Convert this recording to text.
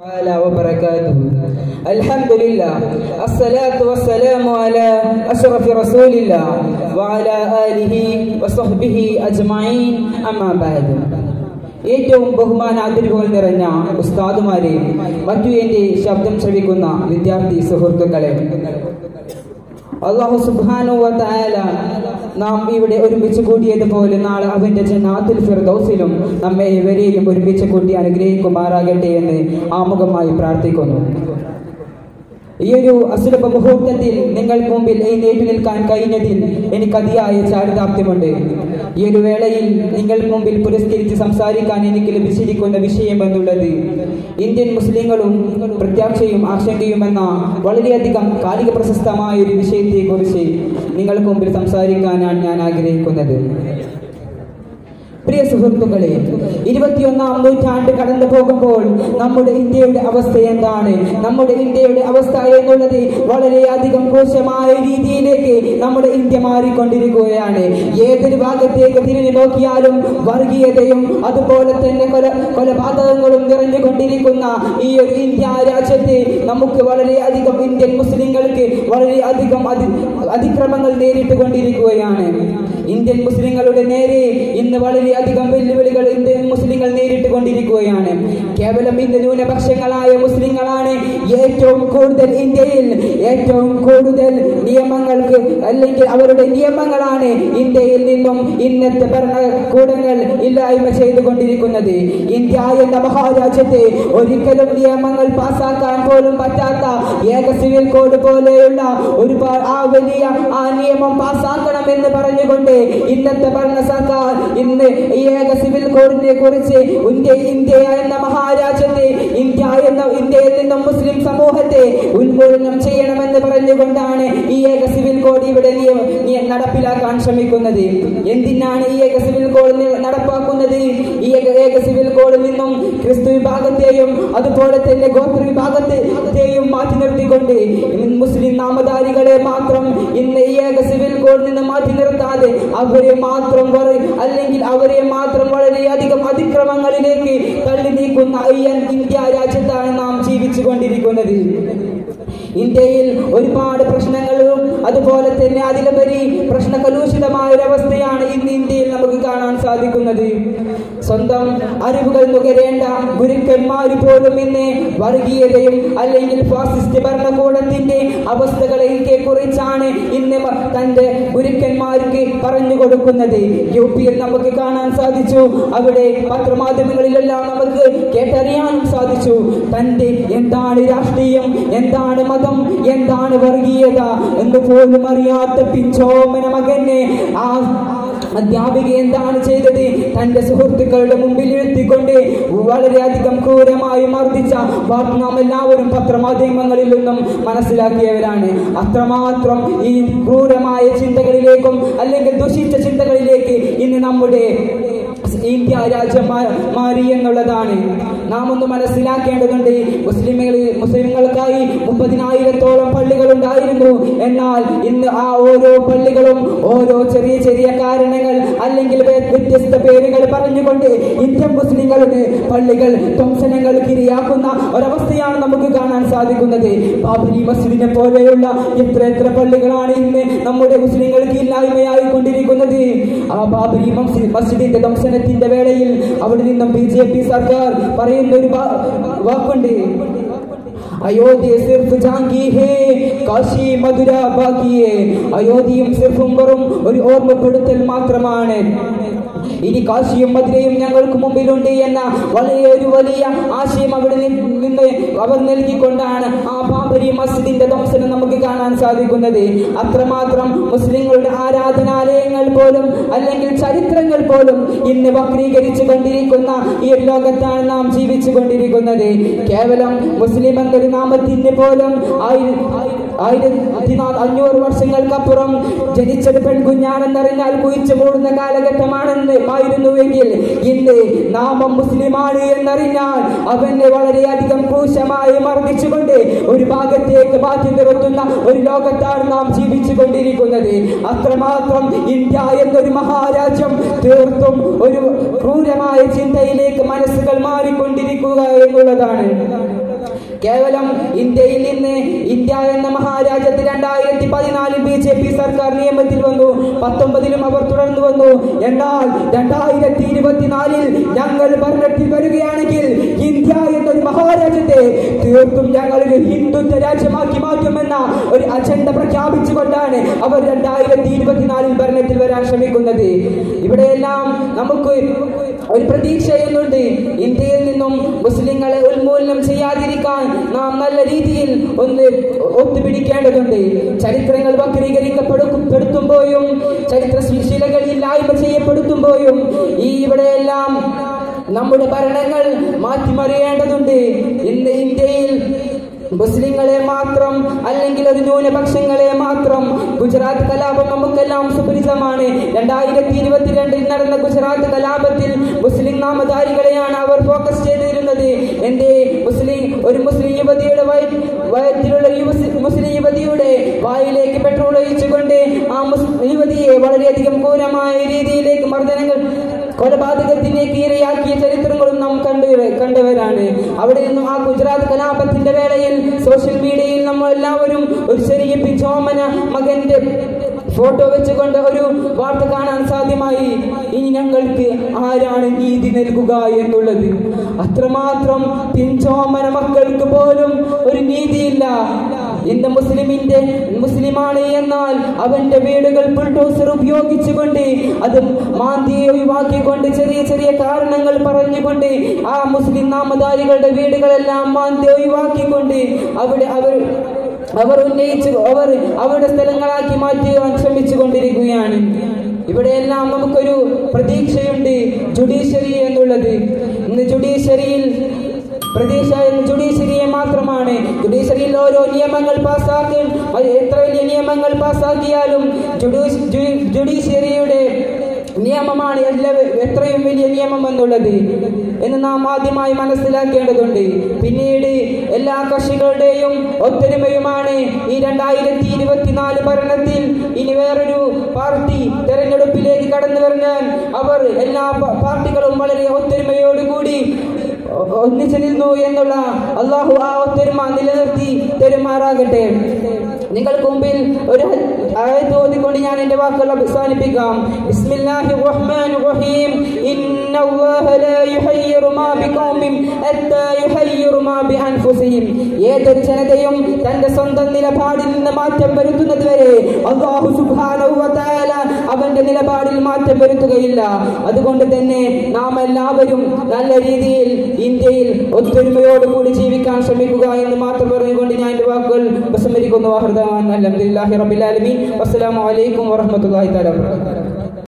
تعالى وبركاته الحمد لله الصلاة والسلام على أشرف رسول الله وعلى آله وصحبه أجمعين أما بعد ഏറ്റവും ബഹുമാന അതിരുകൾ നിറഞ്ഞ ഉസ്താദുമാരെ മറ്റു എൻ്റെ ശബ്ദം ശ്രവിക്കുന്ന വിദ്യാർത്ഥി സുഹൃത്തുക്കളെ അള്ളാഹു സുബാനുവ തായാല നാം ഇവിടെ ഒരുമിച്ച് കൂടിയതുപോലെ നാളെ അവന്റെ ജന്നാത്തുൽ ഫിർദൗസിലും നമ്മെ ഇവരെയും ഒരുമിച്ച് കൂട്ടി അനുഗ്രഹിക്കുമാറാകട്ടെ എന്ന് ആമുഖമായി പ്രാർത്ഥിക്കുന്നു ഈ ഒരു അസുലഭ മുഹൂർത്തത്തിൽ നിങ്ങൾക്ക് മുമ്പിൽ എഴുന്നേറ്റ് നിൽക്കാൻ കഴിഞ്ഞതിൽ എനിക്ക് അതിയായ ചാരിതാർത്ഥ്യമുണ്ട് ഈ ഒരു വേളയിൽ നിങ്ങൾക്ക് മുമ്പിൽ പുരസ്കരിച്ച് സംസാരിക്കാൻ എനിക്ക് ലഭിച്ചിരിക്കുന്ന വിഷയം എന്നുള്ളത് ഇന്ത്യൻ മുസ്ലിങ്ങളും പ്രത്യാക്ഷയും ആശങ്കയും എന്ന വളരെയധികം കാലിക പ്രശസ്തമായ ഒരു വിഷയത്തെക്കുറിച്ച് നിങ്ങൾക്ക് മുമ്പിൽ സംസാരിക്കാനാണ് ഞാൻ ആഗ്രഹിക്കുന്നത് പ്രിയ സുഹൃത്തുക്കളെ ഇരുപത്തിയൊന്നാം നൂറ്റാണ്ട് കടന്നു പോകുമ്പോൾ നമ്മുടെ ഇന്ത്യയുടെ അവസ്ഥ എന്താണ് നമ്മുടെ ഇന്ത്യയുടെ അവസ്ഥ എന്നുള്ളത് വളരെയധികം മോശമായ രീതിയിലേക്ക് നമ്മുടെ ഇന്ത്യ മാറിക്കൊണ്ടിരിക്കുകയാണ് ഏതൊരു ഭാഗത്തേക്ക് തിരിഞ്ഞു നോക്കിയാലും വർഗീയതയും അതുപോലെ തന്നെ കൊല കൊലപാതകങ്ങളും നിറഞ്ഞുകൊണ്ടിരിക്കുന്ന ഈ ഒരു ഇന്ത്യ രാജ്യത്തെ നമുക്ക് വളരെയധികം ഇന്ത്യൻ മുസ്ലിങ്ങൾക്ക് വളരെയധികം അതി അതിക്രമങ്ങൾ നേരിട്ട് കൊണ്ടിരിക്കുകയാണ് ഇന്ത്യൻ മുസ്ലിങ്ങളുടെ നേരെ ഇന്ന് വളരെയധികം വെല്ലുവിളികൾ ഇന്ത്യൻ മുസ്ലിങ്ങൾ നേരിട്ട് കൊണ്ടിരിക്കുകയാണ് കേവലം ഇന്ന് ന്യൂനപക്ഷങ്ങളായ മുസ്ലിങ്ങളാണ് ഏറ്റവും കൂടുതൽ ഇന്ത്യയിൽ ഏറ്റവും കൂടുതൽ നിയമങ്ങൾക്ക് അല്ലെങ്കിൽ അവരുടെ നിയമങ്ങളാണ് ഇന്ത്യയിൽ നിന്നും ഇന്നത്തെ ഭരണകൂടങ്ങൾ ഇല്ലായ്മ ചെയ്തുകൊണ്ടിരിക്കുന്നത് ഇന്ത്യ എന്ന മഹാരാജ്യത്തെ ഒരിക്കലും നിയമങ്ങൾ പാസാക്കാൻ പോലും പറ്റാത്ത ഏക സിവിൽ കോഡ് പോലെയുള്ള ഒരുപാട് ആ വലിയ ആ നിയമം പാസാക്കണമെന്ന് പറഞ്ഞുകൊണ്ട് ഇന്നത്തെ ഭരണ സർക്കാർ ഇന്ന് ഈ ഏക സിവിൽ കോഡിനെ കുറിച്ച് ഇന്ത്യ ഇന്ത്യ എന്ന മഹാരാജ്യത്തെ ഇന്ത്യ എന്ന ഇന്ത്യയിൽ നിന്നും മുസ്ലിം സമൂഹത്തെ ഉന്മൂലനം ചെയ്യണമെന്ന് പറഞ്ഞുകൊണ്ടാണ് ഈ ഏക സിവിൽ കോഡ് ഇവിടെ നിയ- നിയ- നടപ്പിലാക്കാൻ ശ്രമിക്കുന്നത് എന്തിനാണ് ഈ ഏക സിവിൽ കോഡ് നി- നടപ്പാക്കുന്നത് ഈ ഏക ഏക സിവിൽ കോഡിൽ നിന്നും ക്രിസ്തു വിഭാഗത്തെയും അതുപോലെ തന്നെ ഗോത്ര വിഭാഗത്തെയും മാറ്റി നിർത്തിക്കൊണ്ട് ഇന്ന് മുസ്ലിം നാമധാരികളെ മാത്രം ഇന്ന് ഈ ഏക സിവിൽ കോഡിൽ നിന്ന് മാറ്റി നിർത്താതെ അവരെ മാത്രം പറ- അല്ലെങ്കിൽ അവരെ മാത്രം വളരെയധികം അതിക്രമങ്ങളിലേക്ക് തള്ളി നീക്കുന്ന ഈ ഇന്ത്യ രാജ്യത്താണ് നാം ജീവിച്ചു കൊണ്ടിരിക്കുന്നത് ഇന്ത്യയിൽ ഒരുപാട് പ്രശ്നങ്ങളും അതുപോലെ തന്നെ അതിലുപരി പ്രശ്നകലുഷിതമായ ഒരവസ്ഥയാണ് ഇന്ന് ഇന്ത്യയിൽ നമുക്ക് കാണാൻ സാധിക്കുന്നത് സ്വന്തം അറിവുകൾ നുകരേണ്ട ഗുരുക്കന്മാർ പോലും ഇന്ന് വർഗീയതയും അല്ലെങ്കിൽ ഫാസിസ്റ്റ് ഭരണകൂടത്തിന്റെ അവസ്ഥകളെ കുറിച്ചാണ് ഇന്ന് മ- തന്റെ ഗുരുക്കന്മാർക്ക് പറഞ്ഞു കൊടുക്കുന്നത് യു പിയിൽ നമുക്ക് കാണാൻ സാധിച്ചു അവിടെ പത്രമാധ്യമങ്ങളിലെല്ലാം നമുക്ക് കേട്ടറിയാനും സാധിച്ചു തന്റെ എന്താണ് രാഷ്ട്രീയം എന്താണ് മതം എന്താണ് വർഗീയത എന്ന് പോലും അറിയാത്ത പിഞ്ചോമന മകനെ ആ അധ്യാപിക എന്താണ് ചെയ്തത് തന്റെ സുഹൃത്തുക്കളുടെ മുമ്പിൽ എത്തിക്കൊണ്ട് വളരെയധികം ക്രൂരമായി മർദ്ദിച്ച വാർത്ത നാം എല്ലാവരും പത്രമാധ്യമങ്ങളിൽ നിന്നും മനസ്സിലാക്കിയവരാണ് അത്രമാത്രം ഈ ക്രൂരമായ ചിന്തകളിലേക്കും അല്ലെങ്കിൽ ദുഷിച്ച ചിന്തകളിലേക്ക് ഇന്ന് നമ്മുടെ ഇന്ത്യ രാജ്യം മാ- മാറി എന്നുള്ളതാണ് നാം ഒന്ന് മനസ്സിലാക്കേണ്ടതുണ്ട് മുസ്ലിമുകളിൽ മുസ്ലിങ്ങൾക്കായി മുപ്പതിനായിരത്തോളം പള്ളികൾ ഉണ്ടായിരുന്നു എന്നാൽ ഇന്ന് ആ ഓരോ പള്ളികളും ഓരോ ചെറിയ ചെറിയ കാരണങ്ങൾ അല്ലെങ്കിൽ വ്യ- വ്യത്യസ്ത പേരുകൾ പറഞ്ഞുകൊണ്ട് ഇന്ത്യൻ മുസ്ലിങ്ങളുടെ പള്ളികൾ ധ്വംസനങ്ങൾക്ക് ഇരയാക്കുന്ന ഒരവസ്ഥയാണ് നമുക്ക് കാണാൻ സാധിക്കുന്നത് ബാബരി മസ്ജിദിനെ പോലെയുള്ള എത്ര എത്ര പള്ളികളാണ് ഇന്ന് നമ്മുടെ മുസ്ലിങ്ങൾക്ക് ഇല്ലായ്മയായി കൊണ്ടിരിക്കുന്നത് ആ ബാബരി മസ്ജിദ് മസ്ജിദിന്റെ ധ്വംസനത്തിന്റെ വേളയിൽ അവിടെ നിന്നും ബി ജെ പി സർക്കാർ പറയുന്ന ഒരു വാ- വാക്കുണ്ട് അയോധ്യ സിർഫ് ജാങ്കി ഹേ കാശി മധുര ബാക്കിയേ അയോധ്യയും സിർഫും വെറും ഒരു ഓർമ്മപ്പെടുത്തൽ മാത്രമാണ് ഇനി കാശിയും മധുരയും ഞങ്ങൾക്ക് മുമ്പിലുണ്ട് എന്ന വളരെ ഒരു വലിയ ആശയം അവിടെ നി- നിന്ന് അവർ നൽകിക്കൊണ്ടാണ് ആ ബാബരി മസ്ജിദിന്റെ ധ്വംസനം നമുക്ക് കാണാൻ സാധിക്കുന്നത് അത്രമാത്രം മുസ്ലിങ്ങളുടെ ആരാധനാലയങ്ങൾ പോലും അല്ലെങ്കിൽ ചരിത്രങ്ങൾ പോലും ഇന്ന് വക്രീകരിച്ചു കൊണ്ടിരിക്കുന്ന ഈ ഒരു ലോകത്താണ് നാം ജീവിച്ചു കൊണ്ടിരിക്കുന്നത് കേവലം മുസ്ലിം എന്നൊരു നാമത്തിന് പോലും ആയിര- ആയിരത്തി നാ- അഞ്ഞൂറ് വർഷങ്ങൾക്കപ്പുറം ജനിച്ചത് പെൺകുഞ്ഞാണെന്നറിഞ്ഞാൽ കുഴിച്ചു മൂടുന്ന കാലഘട്ടമാണെന്ന് ആയിരുന്നുവെങ്കിൽ ഇന്ന് നാമം മുസ്ലിമാണ് എന്നറിഞ്ഞാൽ അവനെ വളരെയധികം ക്രൂശമായി മർദ്ദിച്ചുകൊണ്ട് ഒരു ഭാഗത്തേക്ക് മാറ്റി നിർത്തുന്ന ഒരു ലോകത്താണ് നാം ജീവിച്ചു കൊണ്ടിരിക്കുന്നത് അത്രമാത്രം ഇന്ത്യ എന്നൊരു മഹാരാജ്യം തീർത്തും ഒരു ക്രൂരമായ ചിന്തയിലേക്ക് മനസ്സുകൾ മാറിക്കൊണ്ടിരിക്കുക എന്നുള്ളതാണ് കേവലം ഇന്ത്യയിൽ നിന്ന് ഇന്ത്യ എന്ന മഹാരാജ്യത്ത് രണ്ടായിരത്തി പതിനാലിൽ ബി ജെ പി സർക്കാർ നിയമത്തിൽ വന്നു പത്തൊമ്പതിലും അവർ തുടർന്നു വന്നു എന്നാൽ രണ്ടായിരത്തി ഇരുപത്തിനാലിൽ ഞങ്ങൾ ഭരണത്തിൽ വരികയാണെങ്കിൽ ഇന്ത്യ എന്നൊരു മഹാരാജ്യത്തെ തീർത്തും ഞങ്ങൾ ഒരു ഹിന്ദുത്വ രാജ്യമാക്കി മാറ്റുമെന്ന ഒരു അജണ്ട പ്രഖ്യാപിച്ചുകൊണ്ടാണ് അവർ രണ്ടായിരത്തി ഇരുപത്തിനാലിൽ ഭരണത്തിൽ വരാൻ ശ്രമിക്കുന്നത് ഇവിടെയെല്ലാം നമുക്ക് ഒരു പ്രതീക്ഷ എന്നുണ്ട് ഇന്ത്യയിൽ നിന്നും മുസ്ലിങ്ങളെ ഉന്മൂലനം ചെയ്യാതിരിക്കാൻ നാം നല്ല രീതിയിൽ ഒന്ന് ഒത്തുപിടിക്കേണ്ടതുണ്ട് ചരിത്രങ്ങൾ വക്രീകരിക്കപ്പെടുത്തുമ്പോഴും ചരിത്ര ശിലകൾ ഇല്ലായ്മ ചെയ്യപ്പെടുത്തുമ്പോഴും ഈ ഇവിടെയെല്ലാം നമ്മുടെ ഭരണങ്ങൾ മാറ്റിമറിയേണ്ടതുണ്ട് ഇന്ന് ഇന്ത്യയിൽ മുസ്ലിങ്ങളെ മാത്രം അല്ലെങ്കിൽ ഒരു ന്യൂനപക്ഷങ്ങളെ മാത്രം ഗുജറാത്ത് കലാപം നമുക്കെല്ലാം സുപരിചിതമാണ് രണ്ടായിരത്തി ഇരുപത്തിരണ്ടിൽ നടന്ന ഗുജറാത്ത് കലാപത്തിൽ മുസ്ലിം നാമധാരികളെയാണ് അവർ ഫോക്കസ് ചെയ്തിരുന്നത് എന്റെ മുസ്ലിം ഒരു മുസ്ലിം യുവതിയുടെ വയ വയറ്റിലുള്ള യുവ- മുസ്ലിം യുവതിയുടെ വായിലേക്ക് പെട്രോൾ ഒഴിച്ചുകൊണ്ട് ആ മുസ്ലിം യുവതിയെ വളരെയധികം ക്രൂരമായ രീതിയിലേക്ക് മർദ്ദനങ്ങൾ കൊലപാതകത്തിലേക്ക് ഇരയാക്കിയ ചരിത്രങ്ങളും നാം കണ്ടു കണ്ടവരാണ് അവിടെ നിന്നും ആ ഗുജറാത്ത് കലാപത്തിന്റെ വേളയിൽ സോഷ്യൽ മീഡിയയിൽ നമ്മൾ എല്ലാവരും ഒരു ചെറിയ പിച്ചോമന മകന്റെ ഫോട്ടോ വെച്ചുകൊണ്ട് ഒരു വാർത്ത കാണാൻ സാധ്യമായി ഇനി ഞങ്ങൾക്ക് ആരാണ് നീതി നൽകുക എന്നുള്ളത് അത്രമാത്രം പിഞ്ചോമന മക്കൾക്ക് പോലും ഒരു നീതിയില്ല ഇന്ന് മുസ്ലിമിന്റെ മുസ്ലിമാണ് എന്നാൽ അവന്റെ വീടുകൾ ബുൾഡോസർ ഉപയോഗിച്ചുകൊണ്ട് അത് മാന്തി ഒഴിവാക്കിക്കൊണ്ട് ചെറിയ ചെറിയ കാരണങ്ങൾ പറഞ്ഞുകൊണ്ട് ആ മുസ്ലിം നാമധാരികളുടെ വീടുകളെല്ലാം മാന്തി ഒഴിവാക്കിക്കൊണ്ട് അവിടെ അവർ അവർ ഉന്നയിച്ച് അവർ അവരുടെ സ്ഥലങ്ങളാക്കി മാറ്റുവാൻ ശ്രമിച്ചു കൊണ്ടിരിക്കുകയാണ് ഇവിടെയെല്ലാം നമുക്കൊരു പ്രതീക്ഷയുണ്ട് ജുഡീഷ്യറി എന്നുള്ളത് ഇന്ന് ജുഡീഷ്യറിയിൽ പ്രതീക്ഷ ജുഡീഷ്യറിയെ മാത്രമാണ് ജുഡീഷ്യറിയിൽ ഓരോ നിയമങ്ങൾ പാസ്സാക്കി അത് എത്ര വലിയ നിയമങ്ങൾ പാസ്സാക്കിയാലും ജുഡീഷ്- ജു- ജുഡീഷ്യറിയുടെ നിയമമാണ് എല്ലാ എത്രയും വലിയ നിയമം എന്നുള്ളത് എന്ന് നാം ആദ്യമായി മനസ്സിലാക്കേണ്ടതുണ്ട് പിന്നീട് എല്ലാ കക്ഷികളുടെയും ഒത്തൊരുമയുമാണ് ഈ രണ്ടായിരത്തി ഇരുപത്തിനാല് ഭരണത്തിൽ ഇനി വേറൊരു പാർട്ടി തെരഞ്ഞെടുപ്പിലേക്ക് കടന്നു വരാൻ അവർ എല്ലാ പ- പാർട്ടികളും വളരെ ഒത്തൊരുമയോടുകൂടി ഒ- ഒന്നിച്ചു നിന്നു എന്നുള്ള അള്ളാഹു ആ ഒത്തൊരുമ നിലനിർത്തി തെരുമാറാകട്ടെ നിങ്ങൾക്ക് മുമ്പിൽ ഒരു ആയത്ത് ഓതിക്കൊണ്ട് ഞാൻ എന്റെ വാക്കുകൾ അവസാനിപ്പിക്കാം ബിസ്മില്ലാഹിർ റഹ്മാനിർ റഹീം ഇന്നല്ലാഹ ലാ യുഹയ്യിറു മാ ബിഖൗമിൻ ഹത്താ യുഹയ്യിറു മാ ബിഅൻഫുസിഹിം ഏതൊരു ജനതയും തന്റെ സ്വന്തം നിലപാടിൽ നിന്ന് മാറ്റം വരുത്തുന്നത് വരെ അല്ലാഹു സുബ്ഹാനഹു വ തആല അവന്റെ നിലപാടിൽ മാറ്റം വരുത്തുകയില്ല അതുകൊണ്ട് തന്നെ നാം എല്ലാവരും നല്ല രീതിയിൽ ഇന്ത്യയിൽ ഒത്തൊരുമയോടുകൂടി ജീവിക്കാൻ ശ്രമിക്കുക എന്ന് മാത്രം പറഞ്ഞുകൊണ്ട് ഞാൻ എന്റെ വാക്കുകൾ ഉപസംഹരിക്കുന്നു വാഹൃദാൻ അലഹദില്ലാഹി റബിലാലമീൻ അസ്സലാമു അലൈക്കും വറഹ്മത്തുള്ളാഹി തആല വബറകാതുഹു